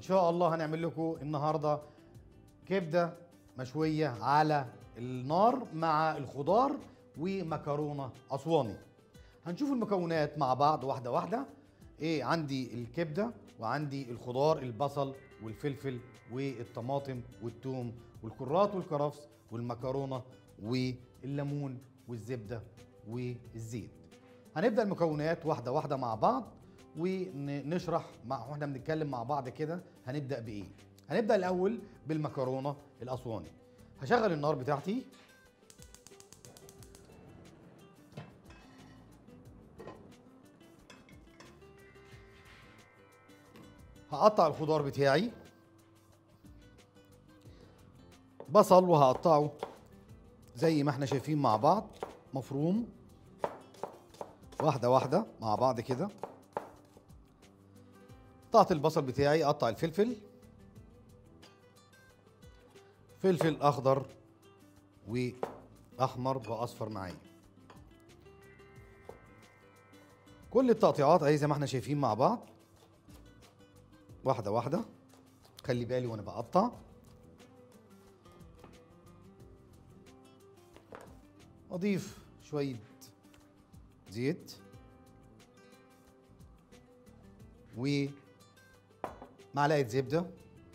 شاء الله هنعمل لكم النهارده كبده مشويه على النار مع الخضار ومكرونه اسواني هنشوف المكونات مع بعض واحده واحده ايه عندي الكبده وعندي الخضار البصل والفلفل والطماطم والثوم والكرات والكرفس والمكرونه والليمون والزبده والزيت هنبدا المكونات واحده واحده مع بعض ونشرح مع واحنا بنتكلم مع بعض كده هنبدا بايه هنبدا الاول بالمكرونه الاسواني هشغل النار بتاعتي هقطع الخضار بتاعي بصل وهقطعه زي ما احنا شايفين مع بعض مفروم واحدة واحدة مع بعض كده قطعت البصل بتاعي اقطع الفلفل فلفل اخضر واحمر واصفر معايا كل التقطيعات اهي زي ما احنا شايفين مع بعض واحدة واحدة خلي بالي وانا بقطع اضيف شوية زيت ومعلقة زبدة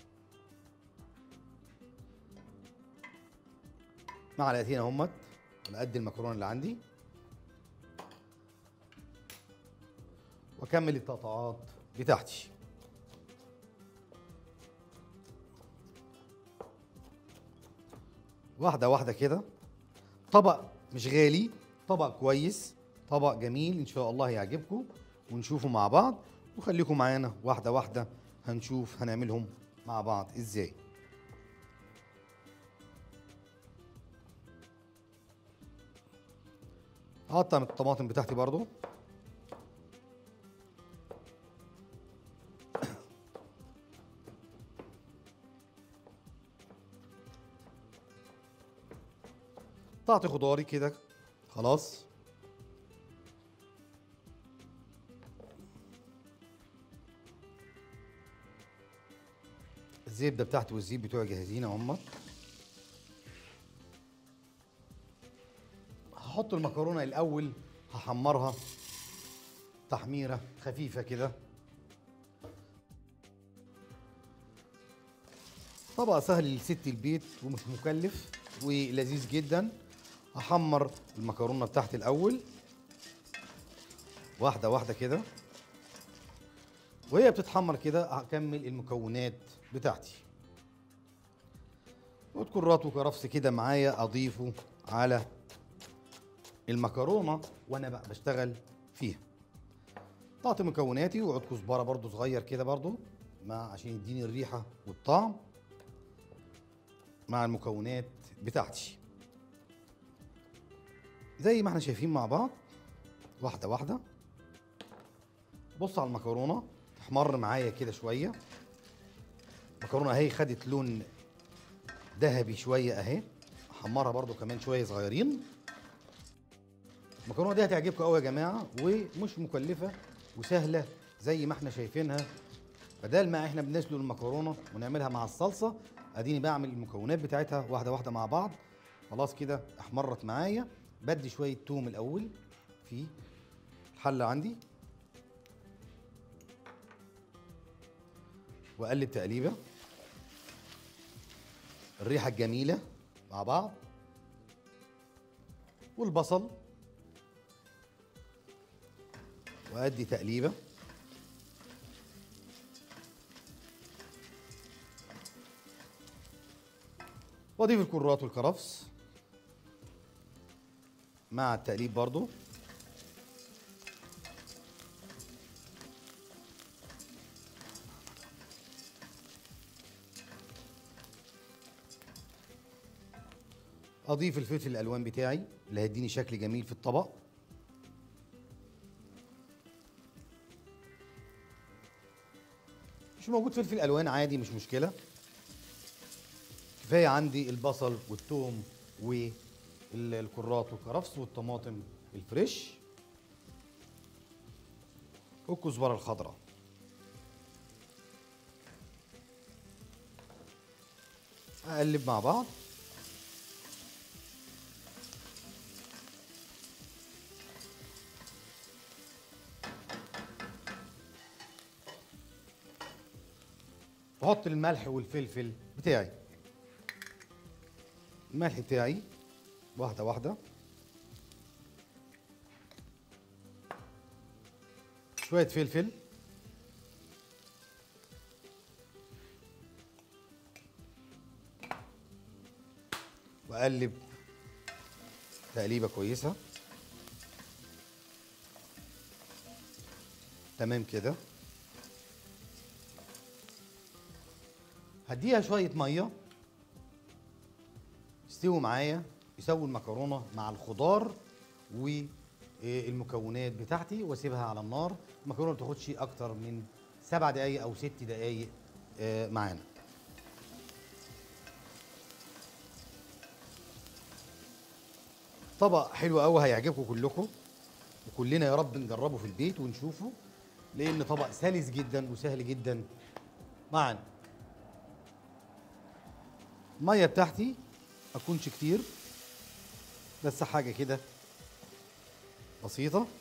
معلقتين اهمت على قد المكرونة اللي عندي واكمل التقطعات بتاعتي واحدة واحدة كده طبق مش غالي طبق كويس طبق جميل ان شاء الله هيعجبكم ونشوفه مع بعض وخليكم معانا واحدة واحدة هنشوف هنعملهم مع بعض ازاي هقطع الطماطم بتاعتي برضو قطعت خضاري كده خلاص الزبده بتاعتي والزيت بتوعي جاهزين اهم هحط المكرونه الاول هحمرها تحميره خفيفه كده طبق سهل لست البيت ومش مكلف ولذيذ جدا هحمر المكرونه بتاعتي الاول واحده واحده كده وهي بتتحمر كده هكمل المكونات بتاعتي وتكرات وكرفس كده معايا اضيفه على المكرونه وانا بقى بشتغل فيها قطعت مكوناتي وعود كزبره برضو صغير كده برضو مع عشان يديني الريحه والطعم مع المكونات بتاعتي زي ما احنا شايفين مع بعض واحده واحده بص على المكرونه تحمر معايا كده شويه المكرونه اهي خدت لون ذهبي شويه اهي احمرها برضو كمان شويه صغيرين المكرونه دي هتعجبكم قوي يا جماعه ومش مكلفه وسهله زي ما احنا شايفينها بدل ما احنا بنسلق المكرونه ونعملها مع الصلصه اديني بعمل المكونات بتاعتها واحده واحده مع بعض خلاص كده احمرت معايا بدي شويه توم الاول في الحله عندي واقلب تقليبه الريحه الجميله مع بعض والبصل وادي تقليبه واضيف الكرات والكرفس مع التقليب برضو اضيف الفلفل الالوان بتاعي اللي هيديني شكل جميل في الطبق مش موجود فلفل الوان عادي مش مشكله كفايه عندي البصل والثوم والكرات والكرفس والطماطم الفريش والكزبره الخضراء اقلب مع بعض بحط الملح والفلفل بتاعي الملح بتاعي واحدة واحدة شوية فلفل واقلب تقليبه كويسه تمام كده هديها شويه ميه يستووا معايا يسووا المكرونه مع الخضار والمكونات بتاعتي واسيبها على النار المكرونه ما بتاخدش اكتر من سبع دقايق او ست دقايق آه، معانا طبق حلو قوي هيعجبكم كلكم وكلنا يا رب نجربه في البيت ونشوفه لان طبق سلس جدا وسهل جدا معانا الميه بتاعتي ما تكونش كتير بس حاجه كده بسيطه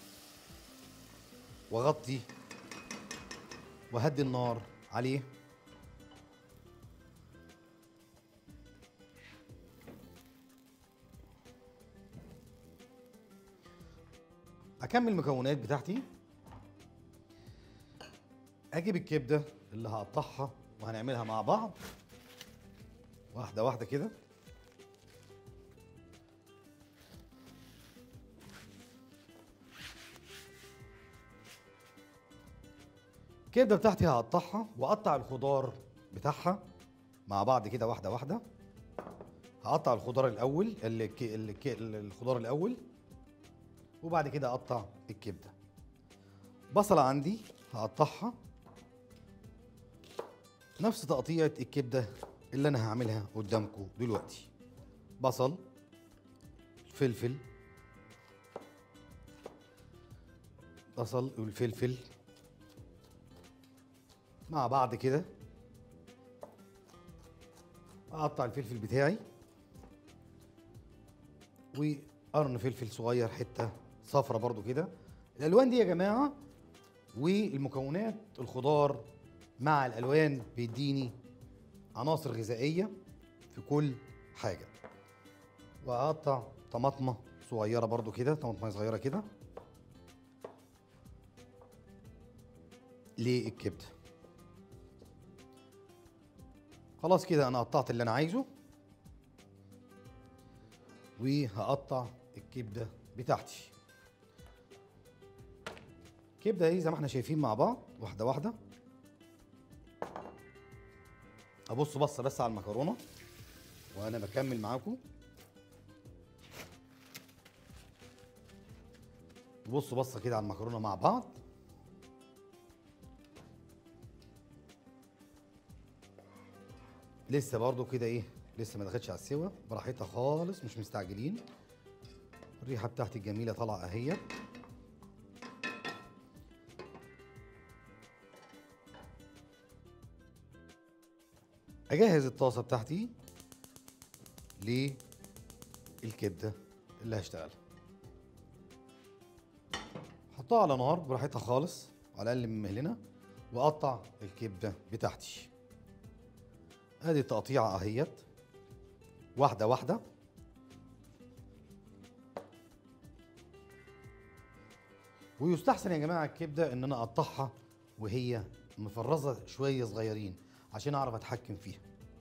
واغطي وهدي النار عليه اكمل المكونات بتاعتي اجيب الكبده اللي هقطعها وهنعملها مع بعض واحده واحده كده الكبده بتاعتي هقطعها واقطع الخضار بتاعها مع بعض كده واحده واحده هقطع الخضار الاول الك... الك... الخضار الاول وبعد كده اقطع الكبده بصله عندي هقطعها نفس تقطيعه الكبده اللي انا هعملها قدامكم دلوقتي بصل فلفل بصل والفلفل مع بعض كده اقطع الفلفل بتاعي وقرن فلفل صغير حته صفرة برضو كده الالوان دي يا جماعه والمكونات الخضار مع الالوان بيديني عناصر غذائيه في كل حاجه واقطع طماطمه صغيره برضو كده طماطمه صغيره كده للكبده خلاص كده انا قطعت اللي انا عايزه وهقطع الكبده بتاعتي كبده ايه زي ما احنا شايفين مع بعض واحده واحده ابص بصه بس على المكرونه وانا بكمل معاكم بصوا بصه كده على المكرونه مع بعض لسه برضو كده ايه لسه ما دخلتش على السوا براحتها خالص مش مستعجلين الريحه بتاعتي الجميله طالعه اهي اجهز الطاسه بتاعتي للكبده اللي هشتغلها احطها على نار براحتها خالص على الاقل من مهلنا واقطع الكبده بتاعتي ادي التقطيعه اهيت واحده واحده ويستحسن يا جماعه الكبده ان انا اقطعها وهي مفرزه شويه صغيرين عشان اعرف اتحكم فيها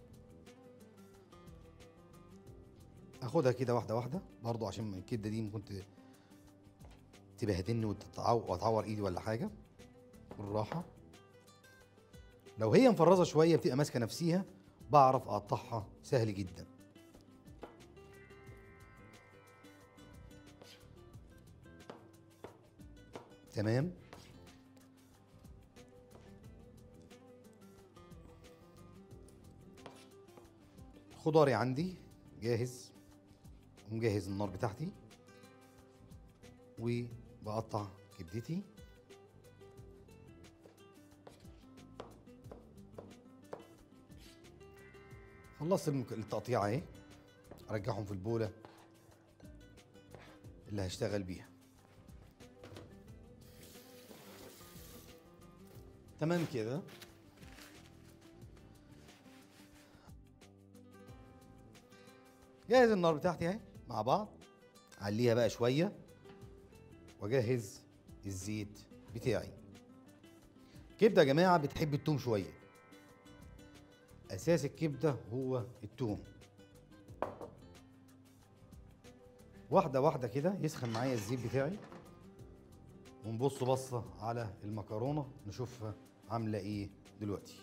اخدها كده واحده واحده برضو عشان الكبده دي ممكن ت- تبهدلني وتتعو- وتعور ايدي ولا حاجه بالراحه لو هي مفرزه شويه بتبقى ماسكه نفسيها بعرف اقطعها سهل جدا تمام خضاري عندي جاهز ومجهز النار بتاعتي وبقطع كبدتي خلصت المك- التقطيع اهي ارجعهم في البوله اللي هشتغل بيها تمام كده جاهز النار بتاعتي اهي مع بعض عليها بقى شويه واجهز الزيت بتاعي كبده يا جماعه بتحب التوم شويه اساس الكبده هو التوم واحده واحده كده يسخن معايا الزيت بتاعي ونبص بصه على المكرونه نشوفها عامله ايه دلوقتي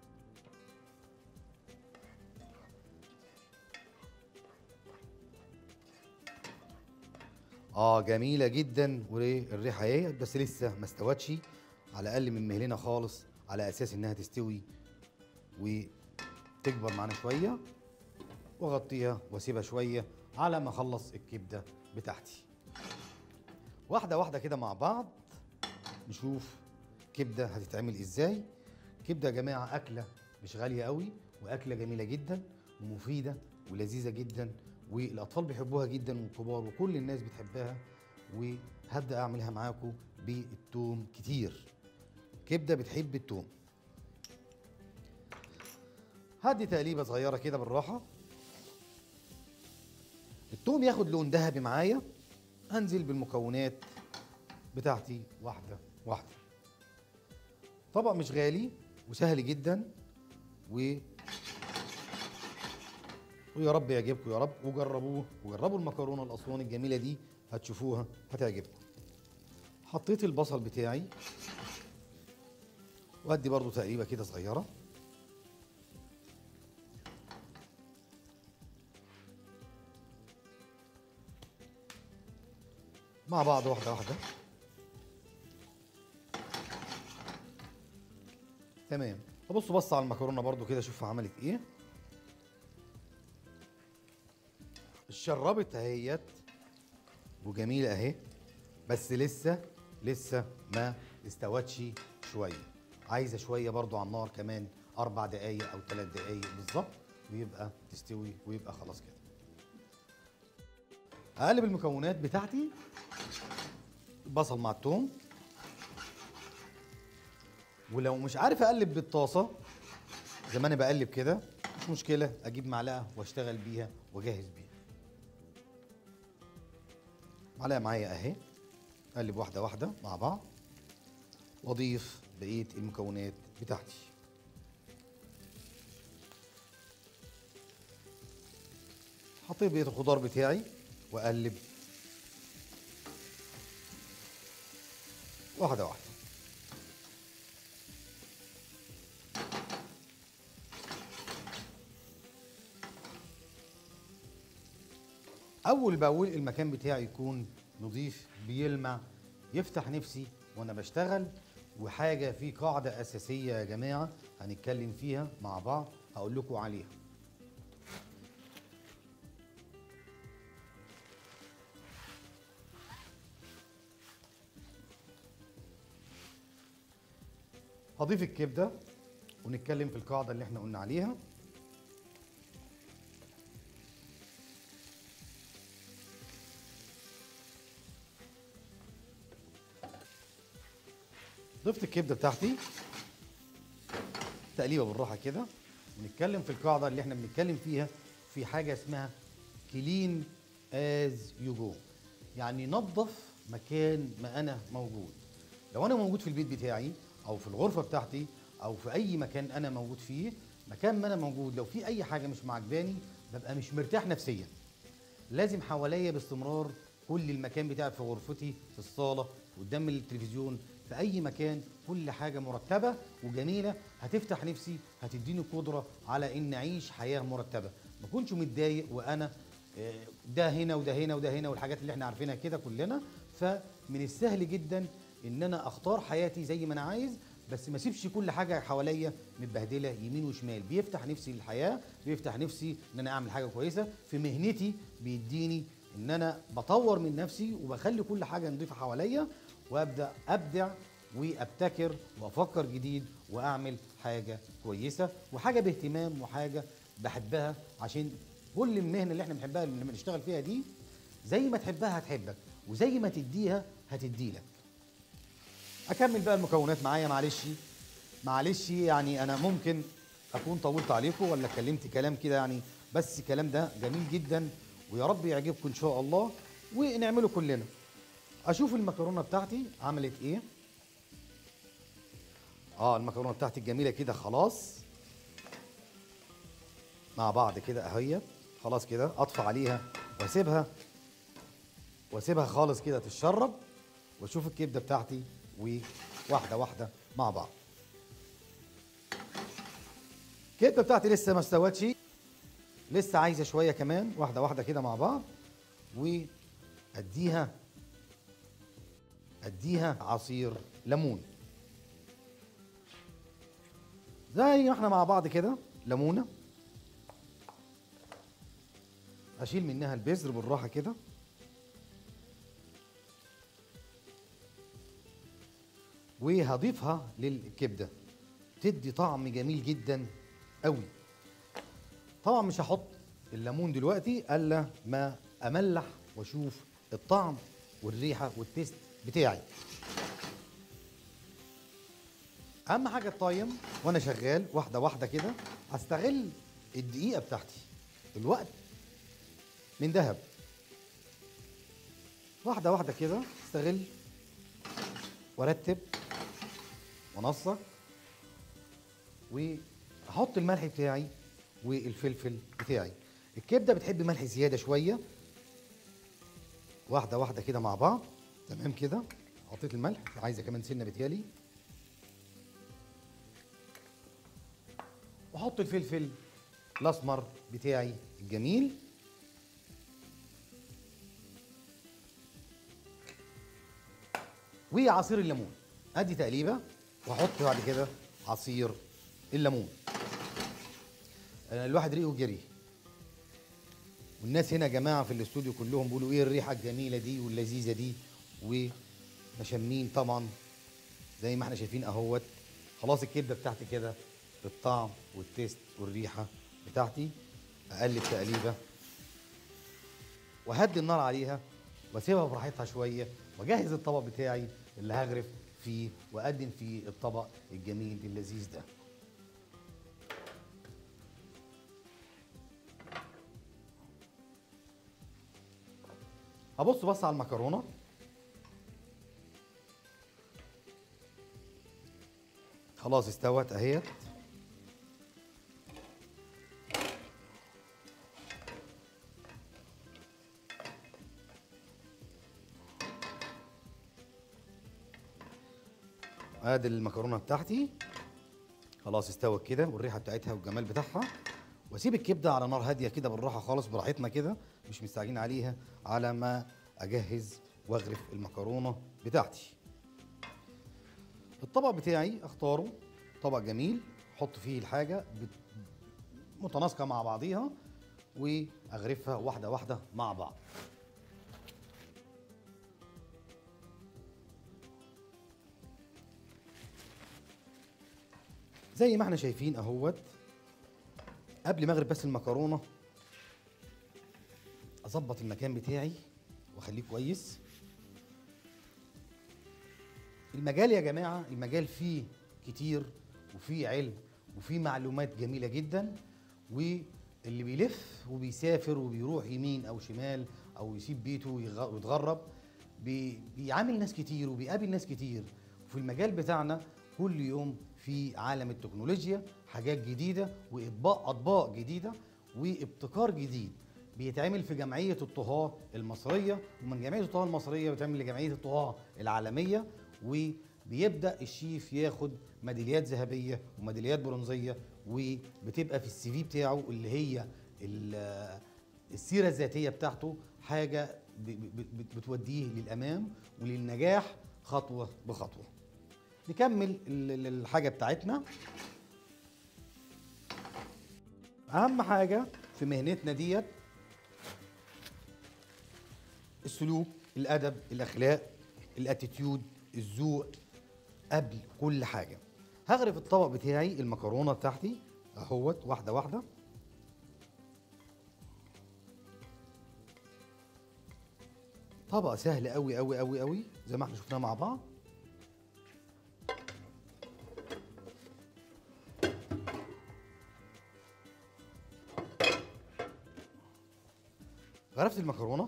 اه جميله جدا والريحه اهي بس لسه ما استوتش على الاقل من مهلنا خالص على اساس انها تستوي وتكبر معانا شويه واغطيها واسيبها شويه على ما اخلص الكبده بتاعتي واحده واحده كده مع بعض نشوف كبده هتتعمل ازاي كبده يا جماعه اكله مش غاليه قوي واكله جميله جدا ومفيده ولذيذه جدا والاطفال بيحبوها جدا والكبار وكل الناس بتحبها وهبدا اعملها معاكم بالثوم كتير كبده بتحب الثوم هدي تقليبه صغيره كده بالراحه الثوم ياخد لون ذهبي معايا هنزل بالمكونات بتاعتي واحده واحده طبق مش غالي وسهل جدا و ويا رب يعجبكم يا رب وجربوه وجربوا المكرونه الاسواني الجميله دي هتشوفوها هتعجبكم حطيت البصل بتاعي وادي برضو تقريبه كده صغيره مع بعض واحده واحده تمام ابص بص على المكرونه برضو كده اشوفها عملت ايه الشربت اهيت وجميله اهي بس لسه لسه ما استوتش شويه عايزه شويه برضو على النار كمان اربع دقايق او ثلاث دقايق بالظبط ويبقى تستوي ويبقى خلاص كده هقلب المكونات بتاعتي البصل مع الثوم ولو مش عارف اقلب بالطاسه زي ما انا بقلب كده مش مشكله اجيب معلقه واشتغل بيها واجهز بيها معلقه معايا اهي اقلب واحده واحده مع بعض واضيف بقيه المكونات بتاعتي حطيت بقيه الخضار بتاعي واقلب واحده واحده اول باول المكان بتاعي يكون نظيف بيلمع يفتح نفسي وانا بشتغل وحاجه في قاعده اساسيه يا جماعه هنتكلم فيها مع بعض هقول لكم عليها هضيف الكبده ونتكلم في القاعده اللي احنا قلنا عليها ضفت الكبده بتاعتي تقليبه بالراحه كده ونتكلم في القاعده اللي احنا بنتكلم فيها في حاجه اسمها كلين از يو جو يعني نظف مكان ما انا موجود لو انا موجود في البيت بتاعي او في الغرفه بتاعتي او في اي مكان انا موجود فيه مكان ما انا موجود لو في اي حاجه مش معجباني ببقى مش مرتاح نفسيا لازم حواليا باستمرار كل المكان بتاعي في غرفتي في الصاله قدام التلفزيون في اي مكان كل حاجه مرتبه وجميله هتفتح نفسي هتديني قدره على ان اعيش حياه مرتبه ما اكونش متضايق وانا آه، ده هنا وده هنا وده هنا والحاجات اللي احنا عارفينها كده كلنا فمن السهل جدا ان انا اختار حياتي زي ما انا عايز بس ما اسيبش كل حاجه حواليا متبهدله يمين وشمال بيفتح نفسي للحياه بيفتح نفسي ان انا اعمل حاجه كويسه في مهنتي بيديني ان انا بطور من نفسي وبخلي كل حاجه نضيفه حواليا وابدا ابدع وابتكر وافكر جديد واعمل حاجه كويسه وحاجه باهتمام وحاجه بحبها عشان كل المهنه اللي احنا بنحبها اللي بنشتغل فيها دي زي ما تحبها هتحبك وزي ما تديها هتديلك اكمل بقى المكونات معايا معلش معلش يعني انا ممكن اكون طولت عليكم ولا اتكلمت كلام كده يعني بس الكلام ده جميل جدا ويا رب يعجبكم ان شاء الله ونعمله كلنا اشوف المكرونه بتاعتي عملت ايه اه المكرونه بتاعتي الجميله كده خلاص مع بعض كده اهي خلاص كده اطفى عليها واسيبها واسيبها خالص كده تتشرب واشوف الكبده بتاعتي وواحده واحده مع بعض الكبده بتاعتي لسه ما استوتش لسه عايزه شويه كمان واحده واحده كده مع بعض واديها اديها عصير ليمون زي ما احنا مع بعض كده ليمونه اشيل منها البذر بالراحه كده وهضيفها للكبده تدي طعم جميل جدا قوي طبعا مش هحط الليمون دلوقتي الا ما املح واشوف الطعم والريحه والتيست بتاعي اهم حاجه الطايم وانا شغال واحده واحده كده هستغل الدقيقه بتاعتي الوقت من ذهب واحده واحده كده استغل وارتب وانسق واحط الملح بتاعي والفلفل بتاعي الكبده بتحب ملح زياده شويه واحده واحده كده مع بعض تمام كده حطيت الملح عايزه كمان سنه بتيالي واحط الفلفل الاسمر بتاعي الجميل وعصير الليمون ادي تقليبه واحط بعد كده عصير الليمون الواحد ريقه جري والناس هنا يا جماعه في الاستوديو كلهم بيقولوا ايه الريحه الجميله دي واللذيذه دي ومشمين طبعا زي ما احنا شايفين اهوت خلاص الكبده بتاعتي كده بالطعم والتيست والريحه بتاعتي اقلب تقليبه وهدي النار عليها واسيبها براحتها شويه واجهز الطبق بتاعي اللي هغرف فيه واقدم فيه الطبق الجميل اللذيذ ده هبص بص على المكرونه خلاص استوت اهيت ادي المكرونه بتاعتي خلاص استوت كده والريحه بتاعتها والجمال بتاعها واسيب الكبده على نار هاديه كده بالراحه خالص براحتنا كده مش مستعجلين عليها على ما اجهز واغرف المكرونه بتاعتي الطبق بتاعي اختاره طبق جميل احط فيه الحاجه بت- متناسقه مع بعضيها واغرفها واحده واحده مع بعض زي ما احنا شايفين اهوت قبل ما اغرب بس المكرونه اظبط المكان بتاعي واخليه كويس المجال يا جماعه المجال فيه كتير وفيه علم وفيه معلومات جميله جدا واللي بيلف وبيسافر وبيروح يمين او شمال او يسيب بيته ويغ- ويتغرب بي- بيعامل ناس كتير وبيقابل ناس كتير وفي المجال بتاعنا كل يوم في عالم التكنولوجيا حاجات جديده واطباق اطباق جديده وابتكار جديد بيتعمل في جمعيه الطهاه المصريه ومن جمعيه الطهاه المصريه بيتعمل لجمعيه الطهاه العالميه وبيبدا الشيف ياخد ميداليات ذهبيه وميداليات برونزيه وبتبقى في السي في بتاعه اللي هي ال- السيره الذاتيه بتاعته حاجه ب- ب- ب- بتوديه للامام وللنجاح خطوه بخطوه نكمل ال- ال- الحاجه بتاعتنا اهم حاجه في مهنتنا ديت السلوك الادب الاخلاق الاتيتيود الذوق قبل كل حاجه هغرف الطبق بتاعي المكرونه بتاعتي اهوت واحده واحده طبق سهل قوي قوي قوي قوي زي ما احنا شفناه مع بعض غرفت المكرونه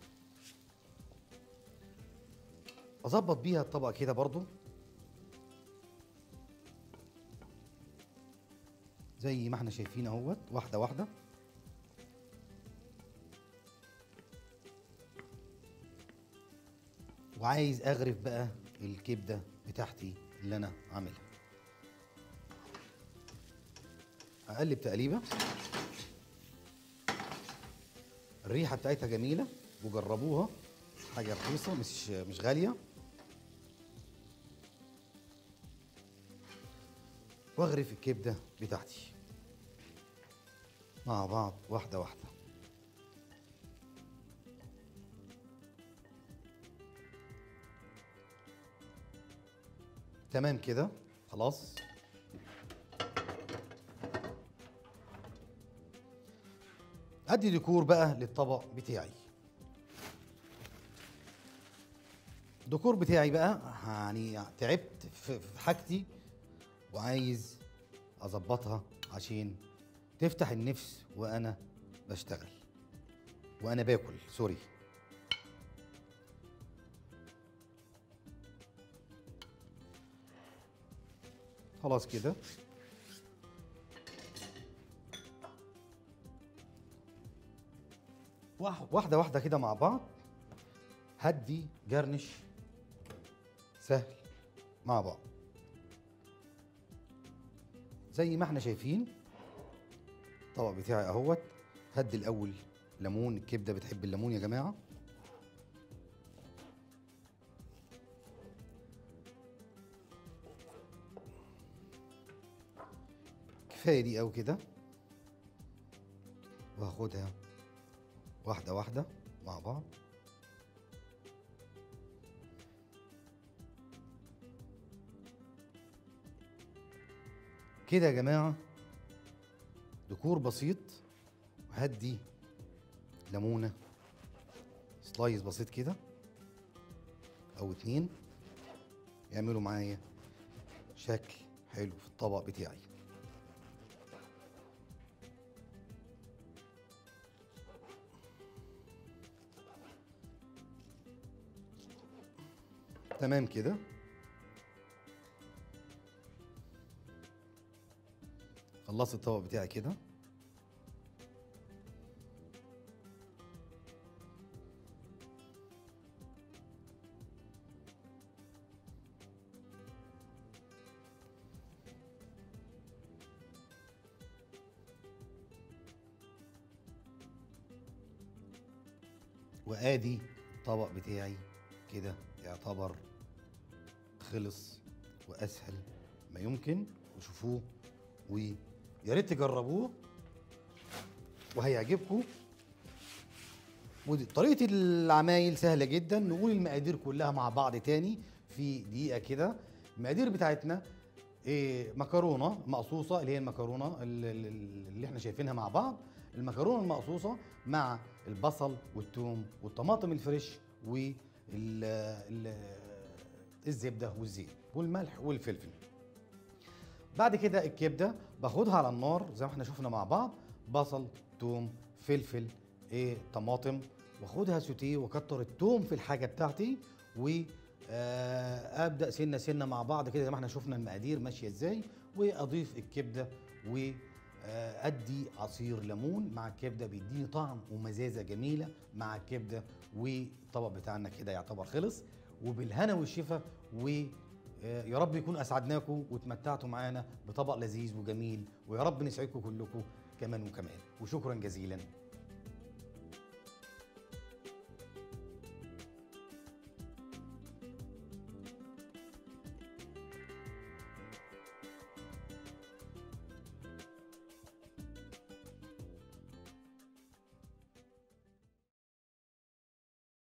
اظبط بيها الطبق كده برضو زي ما احنا شايفين اهوت واحده واحده وعايز اغرف بقى الكبده بتاعتي اللي انا عاملها اقلب تقليبه الريحه بتاعتها جميله وجربوها حاجه رخيصه مش مش غاليه واغرف الكبده بتاعتي مع بعض واحده واحده تمام كده خلاص ادي ديكور بقى للطبق بتاعي الديكور بتاعي بقى يعني تعبت في في حاجتي وعايز اظبطها عشان تفتح النفس وانا بشتغل وانا باكل سوري خلاص كده واح- واحدة واحدة كده مع بعض هدي جرنش سهل مع بعض زي ما احنا شايفين الطبق بتاعي اهوت هدي الاول ليمون الكبده بتحب الليمون يا جماعه كفايه دي قوي كده وهاخدها واحده واحده مع بعض كده يا جماعه ديكور بسيط هدي ليمونه سلايس بسيط كده او اتنين يعملوا معايا شكل حلو في الطبق بتاعي تمام كده خلصت الطبق بتاعي كده وادي الطبق بتاعي كده يعتبر خلص واسهل ما يمكن وشوفوه ويا ريت تجربوه وهيعجبكم ودي طريقه العمايل سهله جدا نقول المقادير كلها مع بعض تاني في دقيقه كده المقادير بتاعتنا إيه مكرونه مقصوصه اللي هي المكرونه ال- ال- اللي احنا شايفينها مع بعض المكرونه المقصوصه مع البصل والثوم والطماطم الفريش وال ال- الزبده والزيت والملح والفلفل بعد كده الكبده باخدها على النار زي ما احنا شفنا مع بعض بصل توم فلفل ايه طماطم واخدها سوتيه واكتر التوم في الحاجه بتاعتي و آه، ابدا سنه سنه مع بعض كده زي ما احنا شفنا المقادير ماشيه ازاي واضيف الكبده وادي عصير ليمون مع الكبده بيديني طعم ومزازه جميله مع الكبده والطبق بتاعنا كده يعتبر خلص وبالهنا والشفا و آه، يا رب يكون اسعدناكم وتمتعتوا معانا بطبق لذيذ وجميل ويا رب نسعدكم كلكم كمان وكمان وشكرا جزيلا